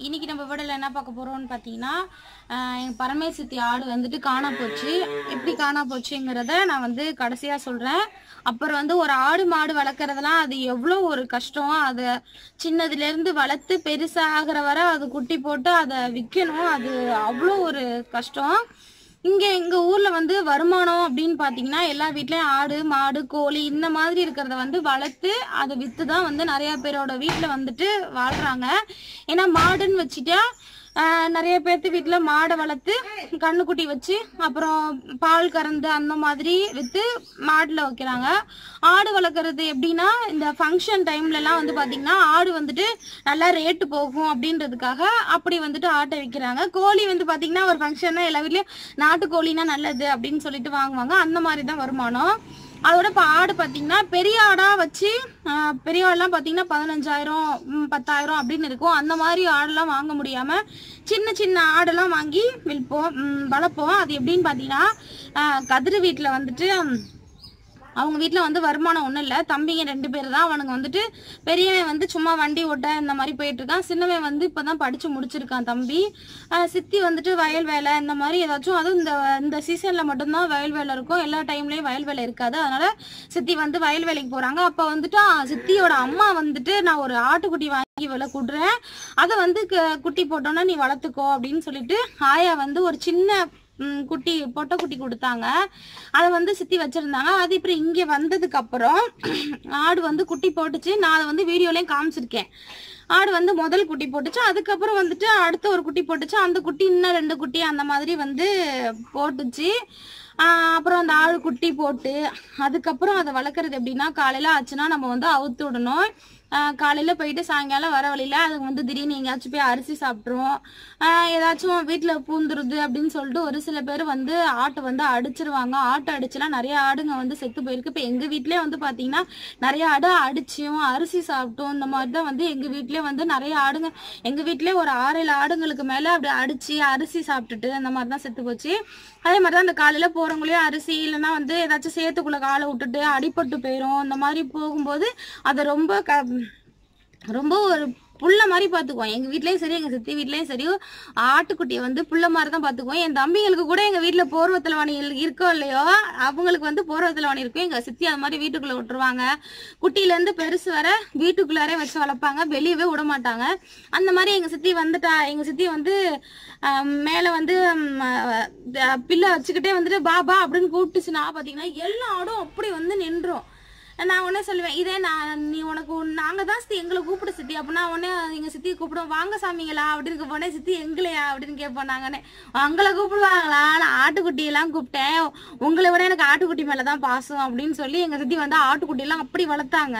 இன்னைக்கு நம்ம வீடியோவில் என்ன பார்க்க போறோம்னு பார்த்தீங்கன்னா ஆஹ் எங்க பரமேசித்தி ஆடு வந்துட்டு காணா போச்சு எப்படி காணா போச்சுங்கிறத நான் வந்து கடைசியா சொல்றேன் அப்புறம் வந்து ஒரு ஆடு மாடு வளர்க்குறதெல்லாம் அது எவ்வளோ ஒரு கஷ்டம் அதை சின்னதுல இருந்து வளர்த்து பெருசாகிற வரை அது குட்டி போட்டு அதை விற்கணும் அது அவ்வளோ ஒரு கஷ்டம் இங்க எங்க ஊர்ல வந்து வருமானம் அப்படின்னு பாத்தீங்கன்னா எல்லா வீட்லயும் ஆடு மாடு கோழி இந்த மாதிரி இருக்கிறத வந்து வளர்த்து அதை வித்து தான் வந்து நிறைய பேரோட வீட்ல வந்துட்டு வாழ்றாங்க ஏன்னா மாடுன்னு வச்சுட்டா ஆஹ், நிறைய பேர்த்து வீட்ல மாடை வளர்த்து கண்ணுக்குட்டி வச்சு அப்புறம் பால் கறந்து அந்த மாதிரி வித்து மாடுல வைக்கிறாங்க ஆடு வளர்க்குறது எப்படின்னா இந்த ஃபங்க்ஷன் டைம்லலாம் வந்து பாத்தீங்கன்னா ஆடு வந்துட்டு நல்லா ரேட்டு போகும் அப்படின்றதுக்காக அப்படி வந்துட்டு ஆட்டை விற்கிறாங்க கோழி வந்து பாத்தீங்கன்னா ஒரு ஃபங்க்ஷன்னா எல்லா வீட்லயும் நாட்டுக்கோழினா நல்லது அப்படின்னு சொல்லிட்டு வாங்குவாங்க அந்த மாதிரி தான் வருமானம் அதோட இப்போ ஆடு பார்த்தீங்கன்னா பெரிய ஆடா வச்சு ஆஹ், பெரிய ஆடுலாம் பார்த்தீங்கன்னா பதினஞ்சாயிரம் ம், பத்தாயிரம் அப்படின்னு இருக்கும் அந்த மாதிரி ஆடெல்லாம் வாங்க முடியாம சின்ன சின்ன ஆடெல்லாம் வாங்கி விற்போம் ம், வளர்ப்போம் அது எப்படின்னு பார்த்தீங்கன்னா ஆஹ், கதிர் வீட்டில் வந்துட்டு ம், அவங்க வீட்டில் வந்து வருமானம் ஒன்றும் இல்லை தம்பிங்க ரெண்டு பேர் தான் அவனுங்க வந்துட்டு பெரியவன் வந்து சும்மா வண்டி ஓட்ட இந்த மாதிரி போயிட்டு இருக்கான் சின்னவன் வந்து இப்போ தான் படித்து முடிச்சிருக்கான் தம்பி ஆஹ் சித்தி வந்துட்டு வயல் வேலை இந்த மாதிரி ஏதாச்சும் அதுவும் இந்த இந்த சீசனில் மட்டும்தான் வயல் வேலை இருக்கும் எல்லா டைம்லேயும் வயல் வேலை இருக்காது அதனால சித்தி வந்து வயல் வேலைக்கு போகிறாங்க அப்போ வந்துட்டு ஆ, சித்தியோட அம்மா வந்துட்டு நான் ஒரு ஆட்டுக்குட்டி வாங்கி விலை கொடுறேன் அதை வந்து க- குட்டி போட்டோன்னா நீ வளர்த்துக்கோ அப்படின்னு சொல்லிட்டு ஆயா வந்து ஒரு சின்ன ம், குட்டி பொட்டை குட்டி கொடுத்தாங்க அதை வந்து சித்தி வச்சிருந்தாங்க அது அப்புறம் இங்க வந்ததுக்கு அப்புறம் ஆடு வந்து குட்டி போட்டுச்சு நான் அதை வந்து வீடியோலயும் காமிச்சிருக்கேன் ஆடு வந்து முதல் குட்டி போட்டுச்சு அதுக்கப்புறம் வந்துட்டு அடுத்த ஒரு குட்டி போட்டுச்சு அந்த குட்டி இன்னும் ரெண்டு குட்டி அந்த மாதிரி வந்து போட்டுச்சு ஆஹ் அப்புறம் அந்த ஆடு குட்டி போட்டு அதுக்கப்புறம் அதை வளர்க்குறது எப்படின்னா காலையில ஆச்சுன்னா நம்ம வந்து அவுத்து விடணும் ஆஹ் காலையில போயிட்டு சாயங்காலம் வர வழியில அதுக்கு வந்து திடீர்னு எங்கேயாச்சும் போய் அரிசி சாப்பிட்ருவோம் ஏதாச்சும் வீட்டுல பூந்துருது அப்படின்னு சொல்லிட்டு ஒரு சில பேர் வந்து ஆட்டை வந்து அடிச்சிருவாங்க ஆட்டை அடிச்சுலாம் நிறைய ஆடுங்க வந்து செத்து போயிருக்கு இப்போ எங்க வீட்லயே வந்து பாத்தீங்கன்னா நிறைய ஆடு அடிச்சியும் அரிசி சாப்பிட்டோம் இந்த மாதிரி தான் வந்து எங்க வீட்லயே வந்து நிறைய ஆடுங்க எங்க வீட்லயே ஒரு ஆறு ஏழு ஆடுங்களுக்கு மேல அப்படி அடிச்சு அரிசி சாப்பிட்டுட்டு அந்த மாதிரி தான் செத்து போச்சு அதே மாதிரி தான் அந்த காலையில போறவங்களையும் அரிசி இல்லைன்னா வந்து ஏதாச்சும் சேத்துக்குள்ள காலை விட்டுட்டு அடிபட்டு போயிரும் இந்த மாதிரி போகும்போது அதை ரொம்ப க ரொம்ப ஒரு புள்ள மாதிரி பார்த்துக்குவோம் எங்கள் வீட்லேயும் சரி எங்கள் சித்தி வீட்லேயும் சரி ஆட்டுக்குட்டியை வந்து புள்ள மாதிரி தான் பார்த்துக்குவோம் என் தம்பிங்களுக்கு கூட எங்கள் வீட்டில் போர்வத்தலவாணி இருக்கோ இல்லையோ அவங்களுக்கு வந்து போர்வத்தலவாணி இருக்கும் எங்கள் சித்தி அது மாதிரி வீட்டுக்குள்ளே விட்டுருவாங்க குட்டியிலேருந்து பெருசு வர வீட்டுக்குள்ளாரே வச்சு வளர்ப்பாங்க வெளியவே விட மாட்டாங்க அந்த மாதிரி எங்கள் சித்தி வந்துட்டா எங்கள் சித்தி வந்து மேலே வந்து ம், அஹ், பிள்ளை வச்சுக்கிட்டே வந்துட்டு பா பா அப்படின்னு கூப்பிட்டுச்சுன்னா பார்த்தீங்கன்னா எல்லா ஆடும் அப்படி வந்து நின்றும் நான் உடனே சொல்லுவேன் இதே நான் நீ உனக்கு உன்- நாங்க தான் சித்தி எங்களை கூப்பிட சித்தி அப்படின்னா உடனே எங்க சித்தியை கூப்பிடுவோம் வாங்க சாமிங்களா அப்படின்னு இருக்க உடனே சித்தி எங்களையா அப்படின்னு கேட்போம் நாங்கன்னு உங்களை கூப்பிடுவாங்களா நான் ஆட்டுக்குட்டி எல்லாம் கூப்பிட்டேன் உங்களை விட எனக்கு ஆட்டுக்குட்டி மேலதான் பாசம் அப்படின்னு சொல்லி எங்க சித்தி வந்து ஆட்டுக்குட்டி எல்லாம் அப்படி வளர்த்தாங்க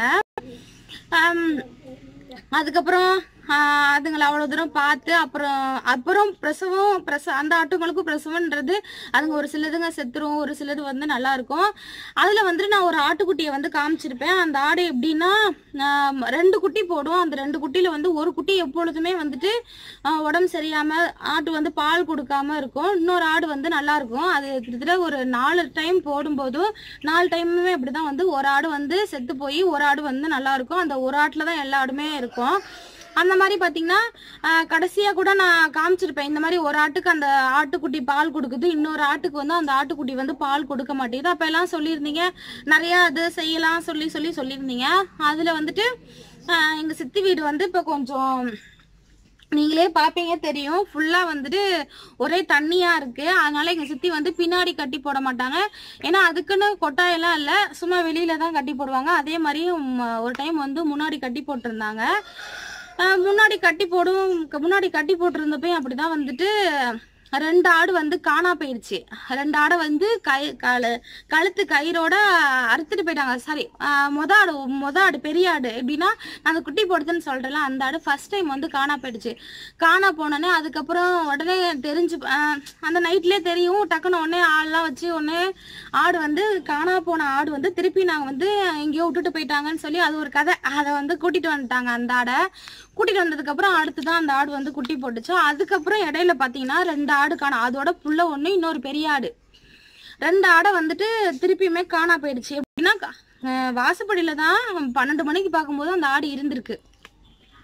ஆம், அதுக்கப்புறம் ஆஹ், அதுங்களை அவ்வளோ தூரம் பார்த்து அப்புறம் அப்புறம் பிரசவம் பிரச அந்த ஆட்டுங்களுக்கும் பிரசவம்ன்றது அதுங்க ஒரு சிலதுங்க செத்துரும் ஒரு சிலது வந்து நல்லா இருக்கும் அதில் வந்துட்டு நான் ஒரு ஆட்டுக்குட்டியை வந்து காமிச்சிருப்பேன் அந்த ஆடு எப்படின்னா ஆஹ், ரெண்டு குட்டி போடும் அந்த ரெண்டு குட்டியில் வந்து ஒரு குட்டி எப்பொழுதுமே வந்துட்டு ஆஹ், உடம்பு சரியாமல் ஆட்டு வந்து பால் கொடுக்காம இருக்கும் இன்னொரு ஆடு வந்து நல்லா இருக்கும் அது கிட்டத்தட்ட ஒரு நாலு டைம் போடும்போதும் நாலு டைமுமே இப்படிதான் வந்து ஒரு ஆடு வந்து செத்து போய் ஒரு ஆடு வந்து நல்லா இருக்கும் அந்த ஒரு ஆட்டில் தான் எல்லா ஆடுமே இருக்கும் அந்த மாதிரி பார்த்தீங்கன்னா ஆஹ், கடைசியா கூட நான் காமிச்சிருப்பேன் இந்த மாதிரி ஒரு ஆட்டுக்கு அந்த ஆட்டுக்குட்டி பால் கொடுக்குது இன்னொரு ஆட்டுக்கு வந்து அந்த ஆட்டுக்குட்டி வந்து பால் கொடுக்க மாட்டேங்குது அப்ப எல்லாம் சொல்லியிருந்தீங்க நிறைய அது செய்யலாம் சொல்லி சொல்லி சொல்லியிருந்தீங்க அதுல வந்துட்டு ஆஹ், எங்க சித்தி வீடு வந்து இப்போ கொஞ்சம் நீங்களே பார்ப்பீங்க தெரியும் ஃபுல்லா வந்துட்டு ஒரே தண்ணியா இருக்கு அதனால எங்க சித்தி வந்து பின்னாடி கட்டி போட மாட்டாங்க ஏன்னா அதுக்குன்னு கொட்டாயெல்லாம் இல்ல சும்மா வெளியில தான் கட்டி போடுவாங்க அதே மாதிரி ம், ஒரு டைம் வந்து முன்னாடி கட்டி போட்டிருந்தாங்க அஹ், முன்னாடி கட்டி போடும் முன்னாடி கட்டி போட்டிருந்தப்பையும் அப்படிதான் வந்துட்டு ரெண்டு ஆடு வந்து காணா போயிடுச்சு ரெண்டு ஆடை வந்து கை கழு கழுத்து கயிறோட அறுத்துட்டு போயிட்டாங்க சாரி மொத ஆடு மொத ஆடு பெரிய ஆடு எப்படின்னா அந்த குட்டி போடுதுன்னு சொல்றேன்ல அந்த ஆடு ஃபர்ஸ்ட் டைம் வந்து காணா போயிடுச்சு காணா போனோடனே அதுக்கப்புறம் உடனே தெரிஞ்சு ஆஹ் அந்த நைட்லயே தெரியும் டக்குன்னு உடனே ஆள்லாம் வச்சு உடனே ஆடு வந்து காணா போன ஆடு வந்து திருப்பி நாங்கள் வந்து எங்கேயோ விட்டுட்டு போயிட்டாங்கன்னு சொல்லி அது ஒரு கதை அதை வந்து கூட்டிட்டு வந்துட்டாங்க அந்த ஆடை கூட்டிட்டு வந்ததுக்கு அப்புறம் அடுத்துதான் அந்த ஆடு வந்து குட்டி போட்டுச்சு அதுக்கப்புறம் இடையில பாத்தீங்கன்னா ரெண்டு ஆடு காணும் அதோட புள்ள ஒண்ணு இன்னொரு பெரிய ஆடு ரெண்டு ஆடை வந்துட்டு திருப்பியுமே காணா போயிடுச்சு எப்படின்னா அஹ் வாசப்படியில தான் பன்னெண்டு மணிக்கு பார்க்கும்போது அந்த ஆடு இருந்திருக்கு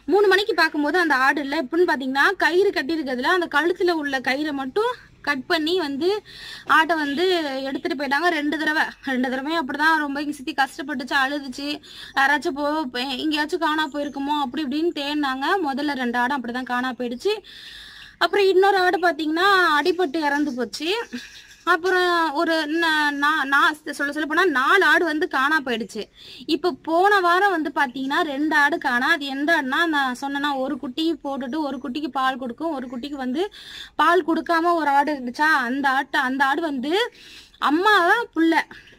மூணு மணிக்கு பார்க்கும்போது அந்த ஆடு இல்லை எப்படின்னு பார்த்தீங்கன்னா கயிறு கட்டியிருக்கிறதுல அந்த கழுத்தில் உள்ள கயிறை மட்டும் கட் பண்ணி வந்து ஆட்டை வந்து எடுத்துட்டு போயிட்டாங்க ரெண்டு தடவை ரெண்டு தடவையும் அப்படிதான் ரொம்ப இங்க சித்தி கஷ்டப்பட்டுச்சு அழுதுச்சு யாராச்சும் போ போ- எங்கேயாச்சும் காணா போயிருக்குமோ அப்படி இப்படின்னு தேடினாங்க முதல்ல ரெண்டு ஆடும் அப்படிதான் காணா போயிடுச்சு அப்புறம் இன்னொரு ஆடு பார்த்தீங்கன்னா அடிபட்டு இறந்து போச்சு அப்புறம் ஒரு ந- நா- நான் சொல்ல சொல்ல போனா நாலு ஆடு வந்து காணா போயிடுச்சு இப்போ போன வாரம் வந்து பார்த்தீங்கன்னா ரெண்டு ஆடு காணா அது எந்த ஆடுனா நான் சொன்னேன்னா ஒரு குட்டி போட்டுட்டு ஒரு குட்டிக்கு பால் கொடுக்கும் ஒரு குட்டிக்கு வந்து பால் கொடுக்காம ஒரு ஆடு இருந்துச்சா அந்த ஆட்டு அந்த ஆடு வந்து அம்மா புள்ள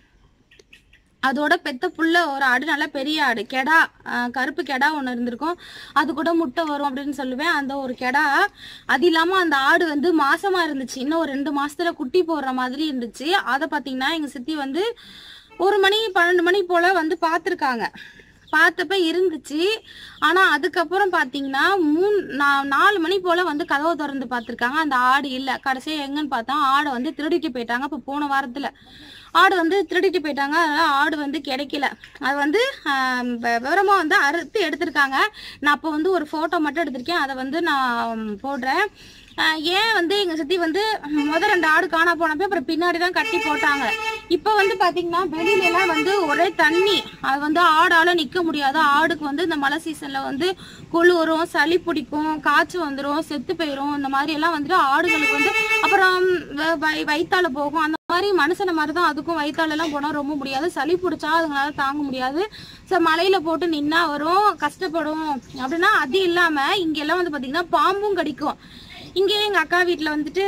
அதோட பெத்த புள்ள ஒரு ஆடு நல்ல பெரிய ஆடு கெடா ஆஹ் கருப்பு கெடா ஒன்று இருந்திருக்கும் அது கூட முட்டை வரும் அப்படின்னு சொல்லுவேன் அந்த ஒரு கெடா அது இல்லாமல் அந்த ஆடு வந்து மாசமா இருந்துச்சு இன்னும் ஒரு ரெண்டு மாசத்துல குட்டி போடுற மாதிரி இருந்துச்சு அதை பார்த்தீங்கன்னா எங்கள் சித்தி வந்து ஒரு மணி பன்னெண்டு மணி போல வந்து பார்த்துருக்காங்க பார்த்தப்ப இருந்துச்சு ஆனா அதுக்கப்புறம் பாத்தீங்கன்னா மூணு நா- நாலு மணி போல வந்து கதவை திறந்து பார்த்திருக்காங்க அந்த ஆடு இல்ல கடைசியா எங்கன்னு பார்த்தா ஆடை வந்து திருடிட்டு போயிட்டாங்க இப்ப போன வாரத்துல ஆடு வந்து திருடிட்டு போயிட்டாங்க அதனால ஆடு வந்து கிடைக்கல அது வந்து ஆம், வ- விவரமா வந்து அறுத்து எடுத்திருக்காங்க நான் அப்போ வந்து ஒரு போட்டோ மட்டும் எடுத்திருக்கேன் அதை வந்து நான் போடுறேன் ஆஹ் ஏன் வந்து எங்க சித்தி வந்து முத ரெண்டு ஆடு காணா போனப்ப அப்புறம் பின்னாடி தான் கட்டி போட்டாங்க இப்போ வந்து பாத்தீங்கன்னா வெளியில எல்லாம் வந்து ஒரே தண்ணி அது வந்து ஆடால நிக்க முடியாது ஆடுக்கு வந்து இந்த மழை சீசன்ல வந்து குளிரும் சளி பிடிக்கும் காய்ச்சல் வந்துடும் செத்து போயிடும் இந்த மாதிரி எல்லாம் வந்துட்டு ஆடுகளுக்கு வந்து அப்புறம் வ- வய- வயித்தால போகும் அந்த மாதிரி மனுஷன மாதிரி தான் அதுக்கும் வயித்தால எல்லாம் போனா ரொம்ப முடியாது சளி பிடிச்சா அதுங்களால தாங்க முடியாது ஸோ மலையில போட்டு நின்னா வரும் கஷ்டப்படும் அப்படின்னா அது இல்லாம இங்க எல்லாம் வந்து பாத்தீங்கன்னா பாம்பும் கடிக்கும் இங்கே எங்க அக்கா வீட்ல வந்துட்டு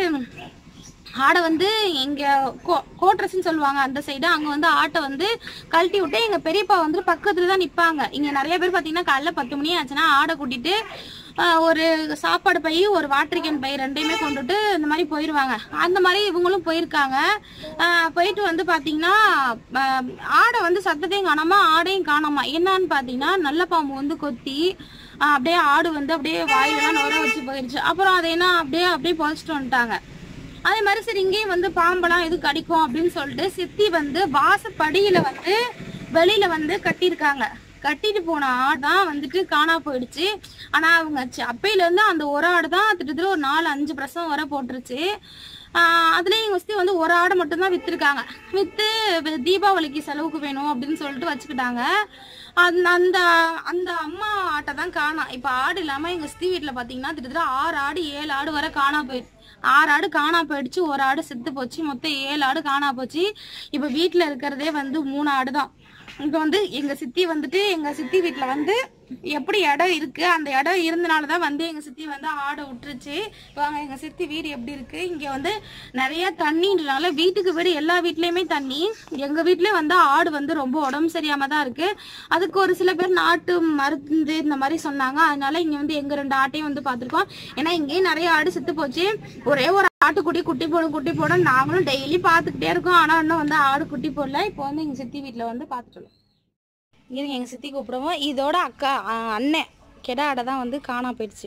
ஆடை வந்து எங்க கோ- கோட்ரஸ்ன்னு சொல்லுவாங்க அந்த சைடு அங்க வந்து ஆட்டை வந்து கழட்டி விட்டு எங்க பெரியப்பா வந்து பக்கத்துல தான் நிப்பாங்க இங்க நிறைய பேர் பாத்தீங்கன்னா காலைல பத்து மணி ஆச்சுன்னா ஆடை கூட்டிட்டு ஆஹ், ஒரு சாப்பாடு பை ஒரு வாட்டர் கேன் பை ரெண்டையுமே கொண்டுட்டு இந்த மாதிரி போயிடுவாங்க அந்த மாதிரி இவங்களும் போயிருக்காங்க ஆஹ், போயிட்டு வந்து பாத்தீங்கன்னா ஆஹ், ஆடை வந்து சத்தத்தையும் காணாம ஆடையும் காணாம என்னன்னு பாத்தீங்கன்னா நல்ல பாம்பு வந்து கொத்தி ஆஹ், அப்படியே ஆடு வந்து அப்படியே வாயிலெல்லாம் நுர வச்சு போயிடுச்சு அப்புறம் அதை என்ன அப்படியே அப்படியே புதைச்சிட்டு வந்துட்டாங்க அதே மாதிரி சரி இங்கேயும் வந்து பாம்பெல்லாம் எது கடிக்கும் அப்படின்னு சொல்லிட்டு சித்தி வந்து வாசப்படியில வந்து வெளியில வந்து கட்டியிருக்காங்க கட்டிட்டு போன ஆடு தான் வந்துட்டு காணா போயிடுச்சு ஆனா அவங்க சி- அப்பையில இருந்து அந்த ஒரு ஆடு தான் கிட்டத்தட்ட ஒரு நாலு அஞ்சு பிரசவம் வரை போட்டுருச்சு ஆஹ் அதுலயும் எங்க சித்தி வந்து ஒரு ஆடை மட்டும்தான் வித்திருக்காங்க வித்து வி- தீபாவளிக்கு செலவுக்கு வேணும் அப்படின்னு சொல்லிட்டு வச்சுக்கிட்டாங்க அந்த அந்த அந்த அம்மா ஆட்டை தான் காணோம் இப்போ ஆடு இல்லாம எங்க சித்தி வீட்டுல பாத்தீங்கன்னா கிட்டத்தட்ட ஆறு ஆடு ஏழு ஆடு வரை காணா போயிடுச்சு ஆறு ஆடு காணா போயிடுச்சு ஒரு ஆடு செத்து போச்சு மொத்தம் ஏழு ஆடு காணா போச்சு இப்போ வீட்டுல இருக்கிறதே வந்து மூணு ஆடு தான் இப்போ வந்து எங்க சித்தி வந்துட்டு எங்க சித்தி வீட்டுல வந்து எப்படி இடம் இருக்கு அந்த இடம் இருந்தனால தான் வந்து எங்க சித்தி வந்து ஆடை விட்டுருச்சு இப்போ அங்க எங்க சித்தி வீடு எப்படி இருக்கு இங்க வந்து நிறைய தண்ணின்றனால வீட்டுக்கு வீடு எல்லா வீட்லயுமே தண்ணி எங்க வீட்லயே வந்து ஆடு வந்து ரொம்ப உடம்பு சரியாம தான் இருக்கு அதுக்கு ஒரு சில பேர் நாட்டு மருந்து இந்த மாதிரி சொன்னாங்க அதனால இங்க வந்து எங்க ரெண்டு ஆட்டையும் வந்து பார்த்திருக்கோம் ஏன்னா இங்கேயும் நிறைய ஆடு செத்து போச்சு ஒரே ஒரு ஆட்டுக்குட்டி குட்டி போடும் குட்டி போடும் நாங்களும் டெய்லி பார்த்துக்கிட்டே இருக்கோம் ஆனா இன்னும் வந்து ஆடு குட்டி போடல இப்போ வந்து எங்க சித்தி வீட்ல வந்து பார்த்துட்டோம் இருங்க எங்க சித்தி கூப்பிடுவோம் இதோட அக்கா ஆ, அண்ணன் கெடா ஆடை தான் வந்து காணா போயிடுச்சு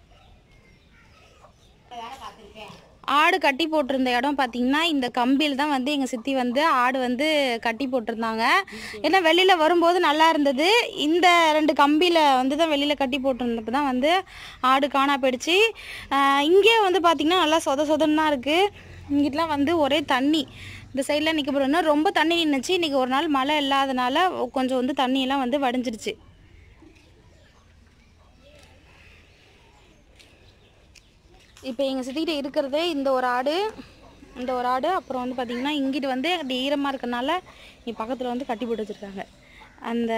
ஆடு கட்டி போட்டிருந்த இடம் பார்த்தீங்கன்னா இந்த கம்பியில் தான் வந்து எங்கள் சித்தி வந்து ஆடு வந்து கட்டி போட்டிருந்தாங்க ஏன்னா வெளியில் வரும்போது நல்லா இருந்தது இந்த ரெண்டு கம்பியில் வந்து தான் வெளியில் கட்டி போட்டிருந்தப்ப தான் வந்து ஆடு காணா போயிடுச்சு ஆஹ் இங்கே வந்து பார்த்திங்கன்னா நல்லா சொத சொதன்னு தான் இருக்குது இங்கிட்டலாம் வந்து ஒரே தண்ணி இந்த சைடில் நிற்க போகிறோன்னா ரொம்ப தண்ணி நின்றுச்சு இன்றைக்கி ஒரு நாள் மழை இல்லாதனால கொஞ்சம் வந்து தண்ணியெல்லாம் வந்து வடிஞ்சிருச்சு இப்போ எங்கள் சித்திக்கிட்ட இருக்கிறதே இந்த ஒரு ஆடு இந்த ஒரு ஆடு அப்புறம் வந்து பார்த்திங்கன்னா இங்கிட்டு வந்து அப்படி ஈரமாக இருக்கறனால இங்கே பக்கத்தில் வந்து கட்டி போட்டு வச்சுருக்காங்க அந்த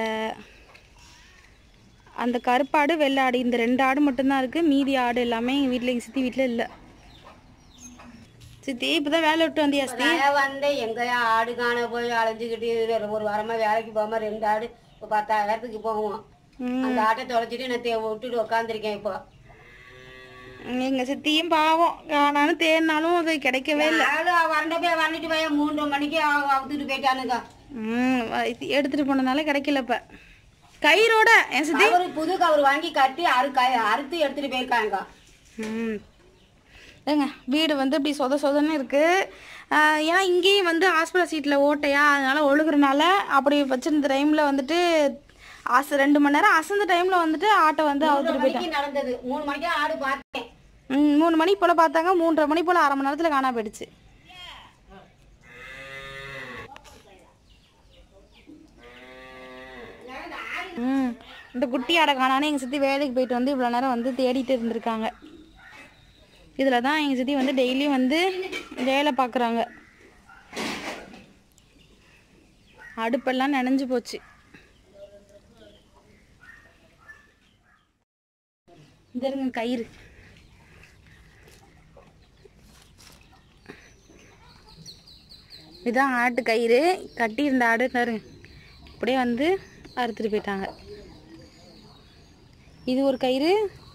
அந்த கருப்பாடு வெள்ளை ஆடு இந்த ரெண்டு ஆடு மட்டும்தான் இருக்குது மீதி ஆடு எல்லாமே எங்கள் வீட்டில் எங்கள் சித்தி வீட்டில் இல்லை சித்தி இப்போ தான் வேலை விட்டு வந்தியா சித்தி நான் வந்தேன் எங்கேயா ஆடு காண போய் அலைஞ்சுக்கிட்டு இது ஒரு வாரமா வேலைக்கு போகாம ரெண்டு ஆடு இப்போ பத்தாயிரத்துக்கு போவோம் ம். அந்த ஆட்டை தொலைச்சிட்டு நான் தே- விட்டுட்டு உட்காந்துருக்கேன் இப்போ எங்கள் சித்தியும் பாவம் காணாலும் தேடினாலும் அது கிடைக்கவே இல்லை ஆடு வறண்ட போய் வந்துட்டு போய் மூன்று மணிக்கு அவ- அவுத்துட்டு போயிட்டானுங்க ம் எடுத்துகிட்டு போனதுனால கிடைக்கல இப்போ கயிறோட என் சித்தி அவரு புது கவர் வாங்கி கட்டி அறு க- அறுத்து எடுத்துட்டு போயிருக்காங்க ம் ஏங்க வீடு வந்து இப்படி சொத சொதன்னு இருக்குது ஏன்னா இங்கேயும் வந்து ஹாஸ்பிட்டல் சீட்டில் ஓட்டையா அதனால ஒழுகுறனால அப்படி வச்சிருந்த டைமில் வந்துட்டு அச ரெண்டு மணி நேரம் அசந்த டைம்ல வந்துட்டு ஆட்டை வந்து அவுத்துட்டு மூன்றரை போயிட்டாங்க மணிக்கு நடந்தது மூணு மணிக்கு ஆடு பார்த்தேன் ம், மூணு மணி போல பார்த்தாங்க மூன்றரை மணி போல அரை மணி நேரத்துல காணா போயிடுச்சு ம் இந்த குட்டி ஆடை காணானே எங்கள் சித்தி வேலைக்கு போயிட்டு வந்து இவ்வளோ நேரம் வந்து தேடிட்டு இருந்திருக்காங்க இதில் தான் எங்கள் சித்தி வந்து டெய்லியும் வந்து வேலை பார்க்குறாங்க அடுப்பெல்லாம் நனைஞ்சு போச்சு இந்த இருங்க கயிறு இதுதான் ஆட்டு கயிறு கட்டி இருந்த ஆடு பாருங்க அப்படியே வந்து அறுத்துட்டு போயிட்டாங்க இது ஒரு கயிறு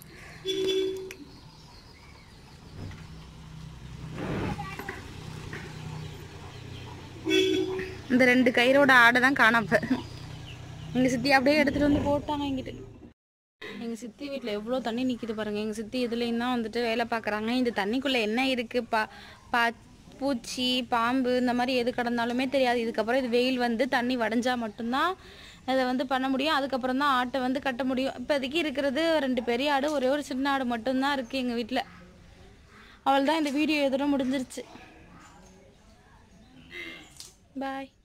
இந்த ரெண்டு கயிறோட ஆடை தான் காணாம எங்கள் சித்தி அப்படியே எடுத்துட்டு வந்து போட்டாங்க எங்கிட்ட எங்கள் சித்தி வீட்டில் எவ்வளோ தண்ணி நிற்கிது பாருங்க எங்கள் சித்தி இதுலேயும் தான் வந்துட்டு வேலை பார்க்குறாங்க இந்த தண்ணிக்குள்ளே என்ன இருக்குது பா பா பூச்சி பாம்பு இந்த மாதிரி எது கிடந்தாலுமே தெரியாது இதுக்கப்புறம் இது வெயில் வந்து தண்ணி வடைஞ்சா மட்டும்தான் அதை வந்து பண்ண முடியும் அதுக்கப்புறம் தான் ஆட்டை வந்து கட்ட முடியும் இப்போதைக்கு இருக்கிறது ரெண்டு பெரிய ஆடு ஒரே ஒரு சின்ன ஆடு மட்டும்தான் இருக்குது எங்கள் வீட்டில் அவள் தான் இந்த வீடியோ எதோட முடிஞ்சிருச்சு பாய்